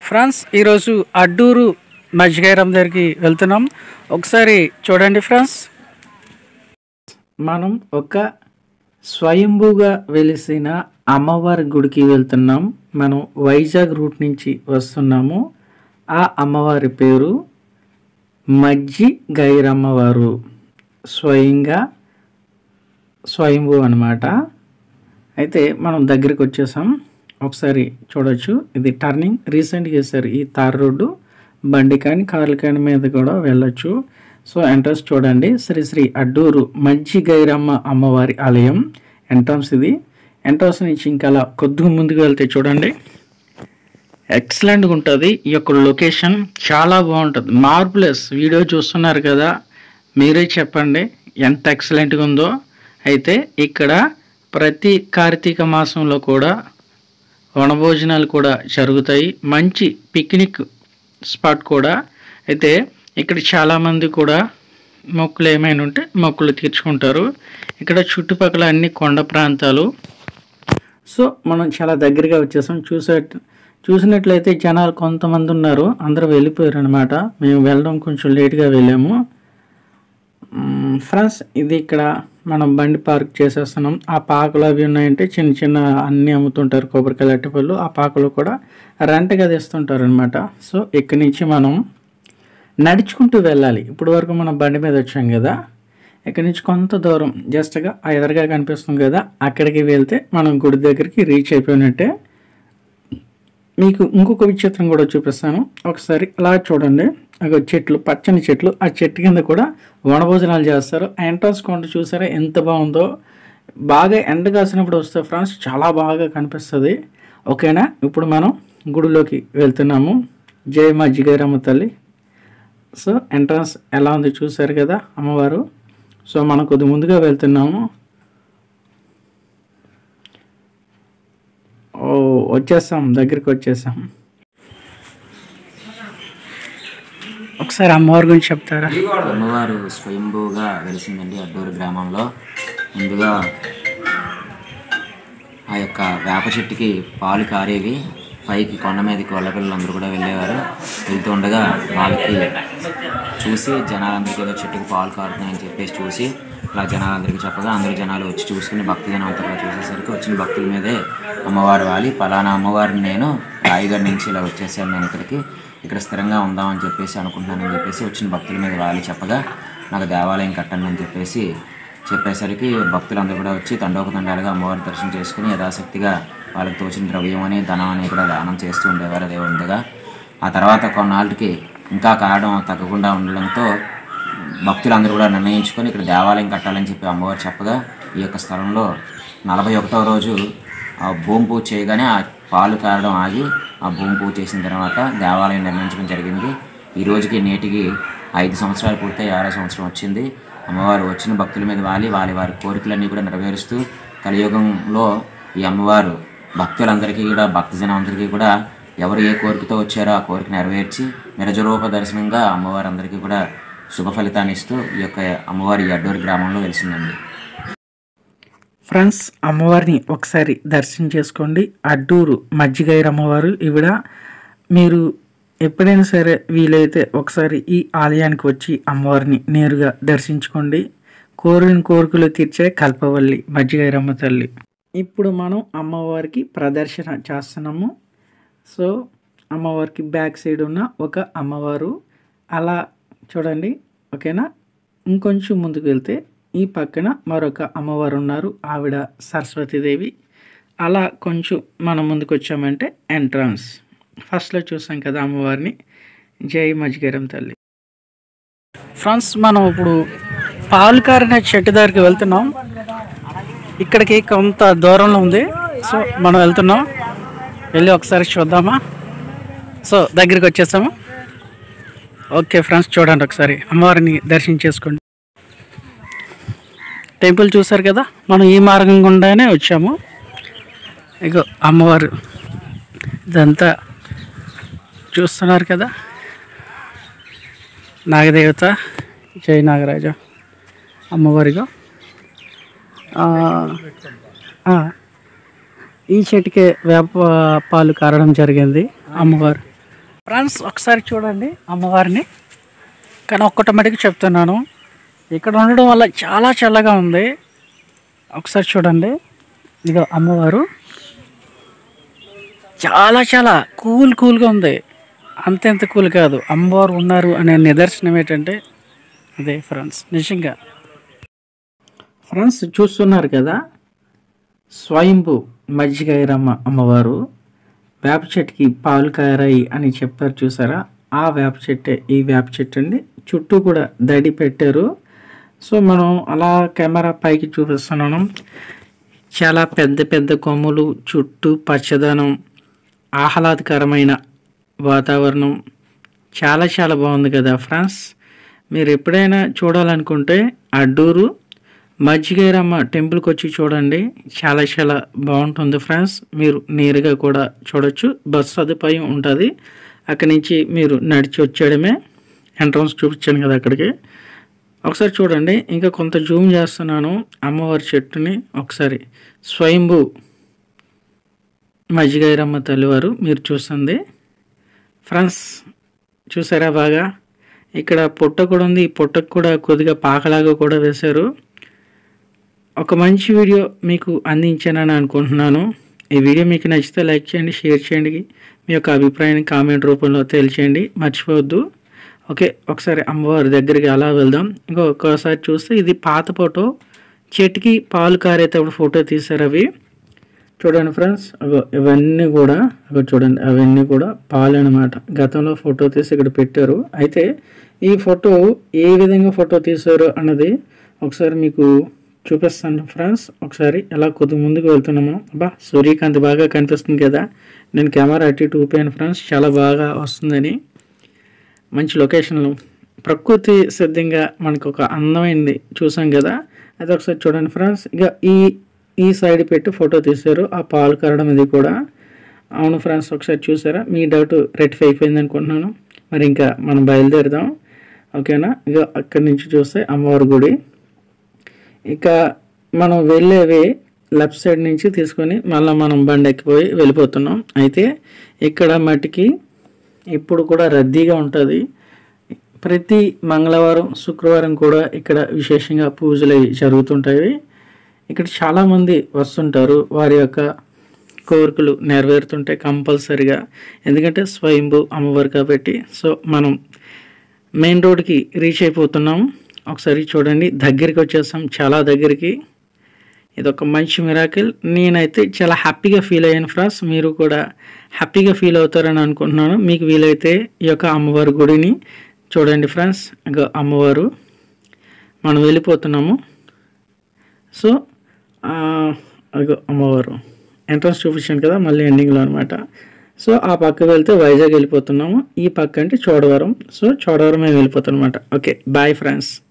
France ఈరోజు అడ్డూరు మజ్జిగైరం దగ్గరికి వెళ్తున్నాం ఒకసారి చూడండి ఫ్రాన్స్ మనం ఒక స్వయంభూగా వెలిసిన అమ్మవారి గుడికి వెళ్తున్నాం మనం వైజాగ్ రూట్ నుంచి వస్తున్నాము ఆ అమ్మవారి పేరు మజ్జి గైరమ్మవారు స్వయంగా స్వయంభూ అనమాట అయితే మనం దగ్గరికి వచ్చేసాం ఒకసారి చూడొచ్చు ఇది టర్నింగ్ రీసెంట్గా వేశారు ఈ తార్ రోడ్డు బండి కానీ కార్ల కానీ మీద కూడా వెళ్ళొచ్చు సో ఎంట్రన్స్ చూడండి శ్రీ శ్రీ అడ్డూరు మజ్జి గైరమ్మ అమ్మవారి ఆలయం ఎంట్రన్స్ ఇది ఎంట్రన్స్ నుంచి ఇంకా అలా కొద్దిగా ముందుకు వెళ్తే చూడండి ఎక్సలెంట్గా ఉంటుంది ఈ యొక్క లొకేషన్ చాలా బాగుంటుంది మార్పులెస్ వీడియో చూస్తున్నారు కదా మీరే చెప్పండి ఎంత ఎక్సలెంట్గా ఉందో అయితే ఇక్కడ ప్రతి కార్తీక మాసంలో కూడా వనభోజనాలు కూడా జరుగుతాయి మంచి పిక్నిక్ స్పాట్ కూడా అయితే ఇక్కడ చాలామంది కూడా మొక్కులు ఏమైనా ఉంటే మొక్కులు తీర్చుకుంటారు ఇక్కడ చుట్టుపక్కల అన్ని కొండ ప్రాంతాలు సో మనం చాలా దగ్గరగా వచ్చేసాం చూసే చూసినట్లయితే జనాలు కొంతమంది ఉన్నారు అందరూ వెళ్ళిపోయారు అనమాట మేము వెళ్ళడం కొంచెం లేట్గా వెళ్ళాము మ్మ్, ఫ్రెండ్స్ ఇది ఇక్కడ మనం బండి పార్క్ చేసేస్తున్నాం ఆ పాకలు అవి ఉన్నాయంటే చిన్న చిన్న అన్నీ అమ్ముతుంటారు కొబ్బరికాయలు అట్టిపళ్ళు ఆ పాకలు కూడా రెంట్గా తెస్తుంటారు అనమాట సో ఇక్కడి నుంచి మనం నడుచుకుంటూ వెళ్ళాలి ఇప్పుడు వరకు మనం బండి మీద వచ్చాం కదా ఇక్కడి నుంచి కొంత దూరం జస్ట్గా ఆ ఎదురుగా కనిపిస్తుంది కదా అక్కడికి వెళ్తే మనం గుడి దగ్గరికి రీచ్ అయిపోయినట్టే మీకు ఇంకొక విచిత్రం కూడా చూపిస్తాను ఒకసారి అలా చూడండి అగో చెట్లు పచ్చని చెట్లు ఆ చెట్టు కింద కూడా వనభోజనాలు చేస్తారు ఆ ఎంట్రన్స్ కొండ చూసారా ఎంత బాగుందో బాగా ఎండ కాసినప్పుడు వస్తే ఫ్రెండ్స్ చాలా బాగా కనిపిస్తుంది ఓకేనా ఇప్పుడు మనం గుడిలోకి వెళ్తున్నాము జయ మా జిగేరమ్మ తల్లి సో ఎంట్రన్స్ ఎలా ఉంది చూసారు కదా అమ్మవారు సో మనం కొద్ది ముందుగా వెళ్తున్నాము ఓ వచ్చేసాం దగ్గరికి వచ్చేసాం ఒకసారి అమ్మవారి గురించి చెప్తారా అమ్మవారు స్వయంభూగా వెలిసిందండి అడ్డూరు గ్రామంలో ముందుగా ఆ యొక్క వేప చెట్టుకి పాలు కారేవి పైకి కొండ మీదకి వాళ్ళ పిల్లలందరూ కూడా వెళ్ళేవారు వెళ్తూ ఉండగా వాళ్ళకి చూసి జనాలందరికీ ఏదో చెట్టుకి పాలు కారుతున్నాయని చెప్పేసి చూసి అలా జనాలందరికీ చెప్పగా అందరూ జనాలు వచ్చి చూసుకుని భక్తి జనం అంతా కూడా చూసేసరికి వచ్చిన భక్తుల మీదే అమ్మవారు వాలి పలానా అమ్మవారిని నేను రాయగఢ్ నుంచి ఇలా వచ్చేసాను నేను ఇక్కడికి ఇక్కడ స్థిరంగా ఉందామని చెప్పేసి అనుకుంటున్నానని చెప్పేసి వచ్చిన భక్తుల మీద వాలి చెప్పగా నాకు దేవాలయం కట్టండి అని చెప్పేసి చెప్పేసరికి భక్తులందరూ కూడా వచ్చి తండోపతండాలుగా అమ్మవారి దర్శనం చేసుకుని యథాశక్తిగా వాళ్ళకి తోచిన ద్రవ్యం అని ధనం అని కూడా దానం చేస్తూ ఉండేవారు అదే ఉండగా ఆ తర్వాత కొన్నాళ్ళకి ఇంకా కారడం తగ్గకుండా ఉండడంతో భక్తులందరూ కూడా నిర్ణయించుకొని ఇక్కడ దేవాలయం కట్టాలని చెప్పి అమ్మవారు చెప్పగా ఈ యొక్క స్థలంలో నలభై ఒకటవ రోజు ఆ భూమి పూజ చేయగానే ఆ పాలు కారడం ఆగి ఆ భూమి పూజ చేసిన తర్వాత దేవాలయం నిర్మించడం జరిగింది ఈ రోజుకి నేటికి ఐదు సంవత్సరాలు పూర్తయి ఆరో సంవత్సరం వచ్చింది అమ్మవారు వచ్చిన భక్తుల మీద వాలి వారి వారి కోరికలన్నీ కూడా నెరవేరుస్తూ కలియుగంలో ఈ అమ్మవారు భక్తులందరికీ కూడా భక్తజనం అందరికీ కూడా ఎవరు ఏ కోరికతో వచ్చారో ఆ కోరిక నెరవేర్చి నిరజరూప దర్శనంగా అమ్మవారు అందరికీ కూడా శుభ ఫలితాన్ని ఇస్తూ ఈ యొక్క అమ్మవారి ఈ అడ్డూరు గ్రామంలో వెలిసిందండి ఫ్రెండ్స్ అమ్మవారిని ఒకసారి దర్శనం చేసుకోండి అడ్డూరు మజ్జిగైర్ అమ్మవారు ఈవిడ మీరు ఎప్పుడైనా సరే వీలైతే ఒకసారి ఈ ఆలయానికి వచ్చి అమ్మవారిని నేరుగా దర్శించుకోండి కోరిన కోరికలు తీర్చే కల్పవల్లి మజ్జిగైరమ్మ తల్లి ఇప్పుడు మనం అమ్మవారికి ప్రదర్శన చేస్తున్నాము సో అమ్మవారికి బ్యాక్ సైడ్ ఉన్న ఒక అమ్మవారు అలా చూడండి ఓకేనా ఇంకొంచెం ముందుకు వెళ్తే ఈ పక్కన మరొక అమ్మవారు ఉన్నారు ఆవిడ సరస్వతీదేవి అలా కొంచెం మనం ముందుకు వచ్చామంటే ఎంట్రన్స్ ఫస్ట్లో చూసాం కదా అమ్మవారిని జై మజ్జిగరం తల్లి ఫ్రెండ్స్ మనం ఇప్పుడు పాలు కారిన చెట్టు దగ్గరికి వెళ్తున్నాం ఇక్కడికి కొంత దూరంలో ఉంది సో మనం వెళ్తున్నాం వెళ్ళి ఒకసారి చూద్దామా సో దగ్గరికి వచ్చేసాము ఓకే ఫ్రెండ్స్ చూడండి ఒకసారి అమ్మవారిని దర్శనం చేసుకోండి టెంపుల్ చూసారు కదా మనం ఈ మార్గం గుండానే వచ్చాము ఇగో అమ్మవారు ఇదంతా చూస్తున్నారు కదా నాగదేవత జై నాగరాజ అమ్మవారిగా ఆ, ఈ చెట్టుకే వేప పాలు కారడం జరిగింది అమ్మవారు ఫ్రెండ్స్ ఒకసారి చూడండి అమ్మవారిని కానీ ఒక్కట మటుకు చెప్తున్నాను ఇక్కడ ఉండడం వల్ల చాలా చల్లగా ఉంది ఒకసారి చూడండి ఇదో అమ్మవారు చాలా చాలా కూల్ కూల్గా ఉంది అంతెంత కూల్ కాదు అమ్మవారు ఉన్నారు అనే నిదర్శనం ఏంటంటే అదే ఫ్రెండ్స్ నిజంగా ఫ్రెండ్స్ చూస్తున్నారు కదా స్వయంభు మజ్జిగైరమ్మ అమ్మవారు వేప చెట్టుకి పాలు కారాయి అని చెప్పారు చూసారా ఆ వేప చెట్టే ఈ వేప చెట్టు అండి చుట్టూ కూడా దడి పెట్టారు సో మనం అలా కెమెరా పైకి చూపిస్తున్నాను చాలా పెద్ద పెద్ద కొమ్ములు చుట్టూ పచ్చదనం ఆహ్లాదకరమైన వాతావరణం చాలా చాలా బాగుంది కదా ఫ్రాన్స్ మీరు ఎప్పుడైనా చూడాలనుకుంటే అడ్డూరు మజ్జిగైరమ్మ టెంపుల్కి వచ్చి చూడండి చాలా చాలా బాగుంటుంది ఫ్రెండ్స్ మీరు నేరుగా కూడా చూడొచ్చు బస్ సదుపాయం ఉంటుంది అక్కడి నుంచి మీరు నడిచి వచ్చేయడమే ఎంట్రన్స్ చూపించాను కదా అక్కడికి ఒకసారి చూడండి ఇంకా కొంత జూమ్ చేస్తున్నాను అమ్మవారి చెట్టుని ఒకసారి స్వయంభూ మజ్జిగైరమ్మ తల్లివారు మీరు చూస్తుంది ఫ్రెండ్స్ చూసారా బాగా ఇక్కడ పుట్ట కూడా ఉంది ఈ పుట్టకు కూడా కొద్దిగా పాకలాగా కూడా వేశారు ఒక మంచి వీడియో మీకు అందించానని అనుకుంటున్నాను ఈ వీడియో మీకు నచ్చితే లైక్ చేయండి షేర్ చేయండి మీ యొక్క అభిప్రాయాన్ని కామెంట్ రూపంలో తెలియచేయండి మర్చిపోవద్దు ఓకే ఒకసారి అమ్మవారి దగ్గరికి అలా వెళ్దాం ఇంకొకసారి చూస్తే ఇది పాత ఫోటో చెట్టుకి పాలు కారేటప్పుడు ఫోటో తీశారు అవి చూడండి ఫ్రెండ్స్ అగో ఇవన్నీ కూడా అగో చూడండి అవన్నీ కూడా పాలు అనమాట గతంలో ఫోటో తీసి ఇక్కడ పెట్టారు అయితే ఈ ఫోటో ఏ విధంగా ఫోటో తీశారు అన్నది ఒకసారి మీకు చూపిస్తాను ఫ్రెండ్స్ ఒకసారి ఎలా కొద్ది ముందుకు వెళ్తున్నాము అబ్బా సూర్యకాంతి బాగా కనిపిస్తుంది కదా నేను కెమెరా అటు ఇటు ఊపాను ఫ్రెండ్స్ చాలా బాగా వస్తుందని మంచి లొకేషన్లు ప్రకృతి సిద్ధంగా మనకు ఒక అందమైంది చూసాం కదా అది ఒకసారి చూడండి ఫ్రెండ్స్ ఇక ఈ ఈ సైడ్ పెట్టి ఫోటో తీశారు ఆ పాలు కరడం ఇది కూడా అవును ఫ్రెండ్స్ ఒకసారి చూసారా మీ డౌట్ రెక్టిఫై అయిపోయింది అనుకుంటున్నాను మరి ఇంకా మనం బయలుదేరుదాం ఓకేనా ఇక అక్కడి నుంచి చూస్తే అమ్మవారి గుడి ఇక మనం వెళ్ళేవి లెఫ్ట్ సైడ్ నుంచి తీసుకొని మళ్ళీ మనం బండి ఎక్కిపోయి వెళ్ళిపోతున్నాం అయితే ఇక్కడ మట్టికి ఇప్పుడు కూడా రద్దీగా ఉంటుంది ప్రతి మంగళవారం శుక్రవారం కూడా ఇక్కడ విశేషంగా పూజలు అవి జరుగుతుంటాయి ఇక్కడ చాలామంది వస్తుంటారు వారి యొక్క కోరికలు నెరవేరుతుంటాయి కంపల్సరిగా ఎందుకంటే స్వయంభూ అమ్మవారు కాబట్టి సో మనం మెయిన్ రోడ్కి రీచ్ అయిపోతున్నాం ఒకసారి చూడండి దగ్గరికి వచ్చేసాం చాలా దగ్గరికి ఇది ఒక మంచి మిరాకిల్ నేనైతే చాలా హ్యాపీగా ఫీల్ అయ్యాను ఫ్రెండ్స్ మీరు కూడా హ్యాపీగా ఫీల్ అవుతారని అనుకుంటున్నాను మీకు వీలైతే ఈ యొక్క అమ్మవారి గుడిని చూడండి ఫ్రెండ్స్ ఇంకా అమ్మవారు మనం వెళ్ళిపోతున్నాము సో అదిగో అమ్మవారు ఎంట్రన్స్ చూపించాను కదా మళ్ళీ ఎండింగ్లో అనమాట సో ఆ పక్క వెళ్తే వైజాగ్ వెళ్ళిపోతున్నాము ఈ పక్క అంటే చోడవరం సో చోడవరం మేము వెళ్ళిపోతాం అనమాట ఓకే బాయ్ ఫ్రెండ్స్